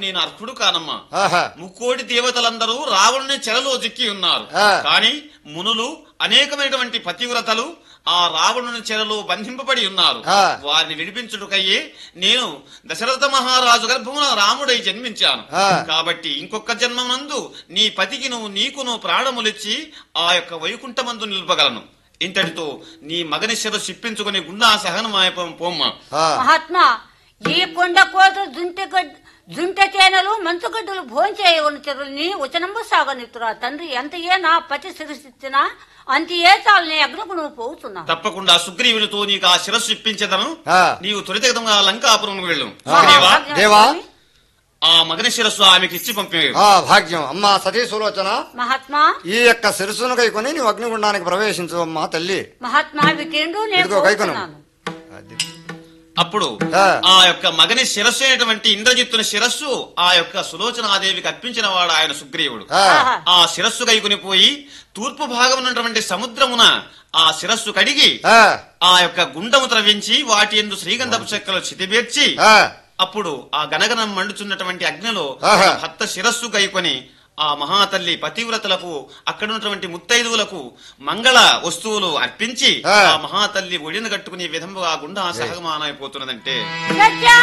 నేను అర్హుడు కానమ్మా ఆహా ముక్కోటి దేవతలందరూ రావణుని చెరలో చిక్కి ఉన్నారు ఆ. కానీ మునులు అనేకమైనటువంటి పతివ్రతలు ఆ రావణుని చెరలో బంధింపబడి ఉన్నారు ఆ. వారిని విడిపించుటకయ్యే నేను దశరథ మహారాజు గర్భమున రాముడై జన్మించాను ఆ. కాబట్టి ఇంకొక జన్మనందు నీ పతికి నువ్వు నీకును ప్రాణములిచ్చి ఆ యొక్క వైకుంఠమందు నిలుపగలను ఇంతటితో నీ మగని శిరస్సు ఇప్పించుకుని గుండా సహనమాయ పోమ్మ ఆ. మహాత్మా ఈ కొండ కోత జుంట గడ్- జుంట తేనెలు మంచుగడ్డలు భోంచేయవని చెరువుని వచనంబు సాగనిత్తురా తండ్రి ఎంత ఏ నా పతి శిరసిచ్చినా అంత ఏ చాలు నీ అగ్నకు నువ్వు పోతున్నావు తప్పకుండా సుగ్రీవునితో నీకు ఆ శిరస్సు ఇప్పించదను ఆ. నీవు త్వరితగతంగా లంకాపురం వెళ్ళు సుగ్రీవా దేవా. ఆ మగని శిరస్సు ఆమెకి ఇచ్చి పంపే ఆ భాగ్యం అమ్మా సతీ సులోచన మహాత్మా ఈ యొక్క శిరస్సును కైకొని నీవు అగ్నిగుండానికి ప్రవేశించు అమ్మా తల్లి మహాత్మా వికేండు నేను ఇదిగో కైకొను. పోతున్నాను అది. అప్పుడు ఆ. ఆ యొక్క మగని శిరస్సు అయినటువంటి ఇంద్రజిత్తుని శిరస్సు ఆ యొక్క సులోచనాదేవికి అర్పించిన వాడు ఆయన సుగ్రీవుడు ఆ. ఆహా. ఆ శిరస్సు కైకొని పోయి తూర్పు భాగం ఉన్నటువంటి సముద్రమున ఆ శిరస్సు కడిగి ఆ. ఆ యొక్క గుండము త్రవించి వాటి ఎందు శ్రీగంధపు చెక్కలు చితిబేర్చి ఆ. అప్పుడు ఆ గనగనం మండుచున్నటువంటి అగ్నిలో ఆహా. తన భర్త శిరస్సు కైకొని ఆ మహాతల్లి పతివ్రతలకు అక్కడ ఉన్నటువంటి ముత్తైదువులకు మంగళ వస్తువులు అర్పించి ఆ. ఆ మహాతల్లి ఒడిని కట్టుకునే విధముగా గుండా సహగమానైపోతున్నదంటే సత్యా